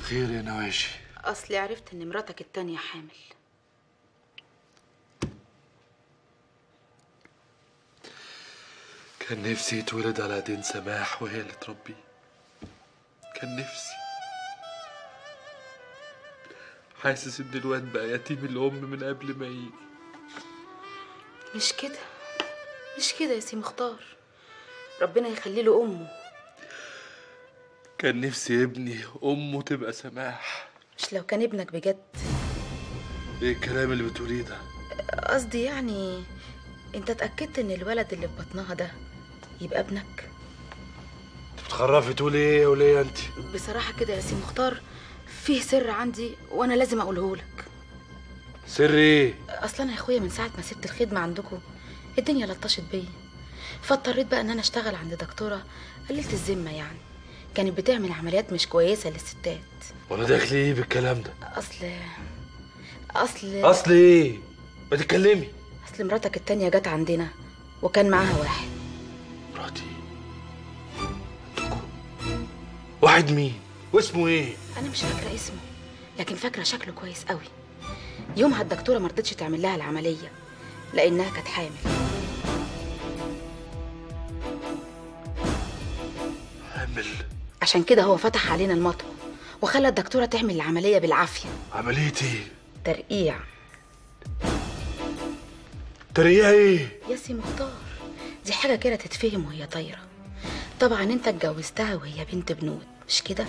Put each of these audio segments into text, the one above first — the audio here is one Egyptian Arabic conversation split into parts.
خير يا نواشي اصلي عرفت ان مراتك التانية حامل كان نفسي يتولد على ايدين سماح وهي اللي تربيه كان نفسي حاسس ان الواد بقى يتيم الام من قبل ما يجي مش كده مش كده يا سي مختار ربنا يخلي له امه كان نفسي ابني امه تبقى سماح مش لو كان ابنك بجد ايه الكلام اللي بتقوليه ده قصدي يعني انت اتاكدت ان الولد اللي في بطنها ده يبقى ابنك انت بتخرفي تقولي ايه يا وليه انت بصراحه كده يا سي مختار فيه سر عندي وانا لازم اقوله لك سر ايه اصلا انا يا اخويا من ساعه ما سبت الخدمه عندكم الدنيا لطشت بيا فاضطريت بقى ان انا اشتغل عند دكتوره قللت الذمه يعني كانت بتعمل عمليات مش كويسه للستات وانا داخل ايه بالكلام ده اصل اصل اصل ايه ما تتكلمي اصل مراتك التانية جت عندنا وكان معاها واحد مراتي عندكم واحد مين واسمه ايه انا مش فاكره اسمه لكن فاكره شكله كويس قوي يومها الدكتوره ما رضتش تعمل لها العمليه لانها كانت حامل عامل عشان كده هو فتح علينا المطوه وخلى الدكتوره تعمل العمليه بالعافيه عملية ايه ترقيع ترقيها ايه يا سي مختار دي حاجه كده تتفهم وهي طايره طبعا انت اتجوزتها وهي بنت بنود مش كده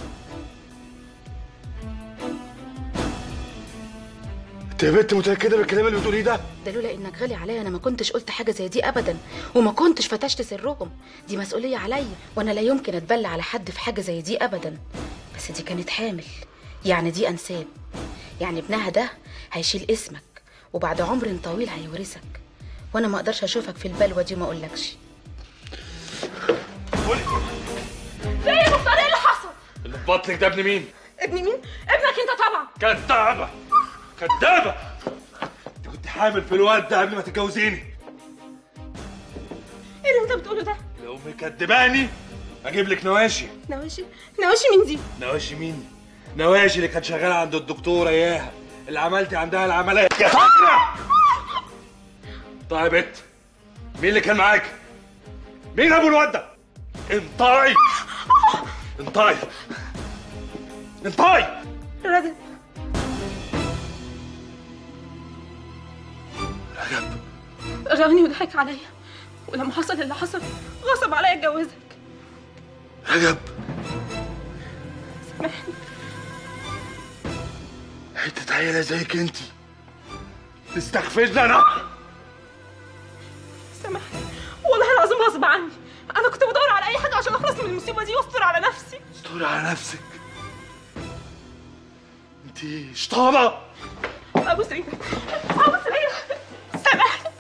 انت يا بنت متأكدة بالكلام اللي بتقوليه ده ده لولا انك غالي عليا انا ما كنتش قلت حاجه زي دي ابدا وما كنتش فتشت سرهم دي مسؤوليه عليا وانا لا يمكن اتبلى على حد في حاجه زي دي ابدا بس دي كانت حامل يعني دي انساب يعني ابنها ده هيشيل اسمك وبعد عمر طويل هيورثك وانا ما اقدرش اشوفك في البلوه دي وما اقولكش ايه يا مختار ايه اللي حصل؟ اللي في بطنك ده ابن مين ابن مين؟ ابنك انت طبعا كدابة كدابة انت كنت حامل في الواد ده قبل ما تتجوزيني ايه اللي انت بتقوله ده؟ لو مكدباني اجيب لك نواشي نواشي نواشي مين دي؟ نواشي مين نواشي اللي كانت شغاله عند الدكتوره اياها اللي عملتي عندها العمليه يا فاكره طيب بنت مين اللي كان معاك مين ابو الواد ده انطقي انطقي انطقي رجب رجب رغني وضحك عليا ولما حصل اللي حصل غصب عليا اتجوزك رجب سامحني حته عيله زيك انت تستخفزني انا سامحني والله العظيم غصب عني انا كنت بدور على اي حاجه عشان اخلص من المصيبه دي واستر على نفسي استوري على نفسك انت شطانه ابو سرير ابو سرير سامحني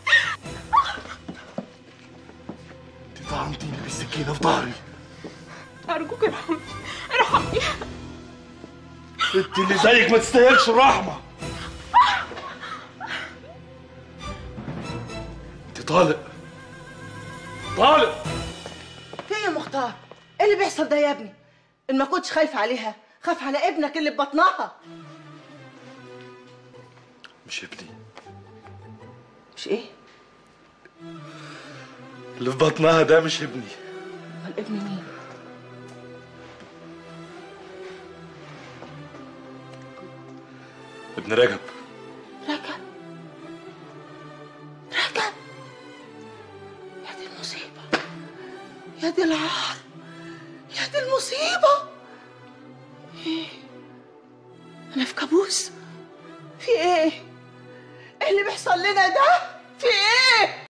انت طعنتيني بالسكينه في ظهري ارجوك ارحمني ارحمني انت اللي زيك ما تستاهلش الرحمه انت طالق طالق في ايه يا مختار؟ ايه اللي بيحصل ده يا ابني؟ ان ما كنتش خايف عليها خاف على ابنك اللي في بطنها مش ابني مش ايه؟ اللي في بطنها ده مش ابني امال ابن مين؟ ابن رجب رجب رجب يا دي المصيبة يا دي العار يا دي المصيبة ايه؟ أنا في كابوس؟ في ايه؟ ايه اللي بيحصل لنا ده؟ في ايه؟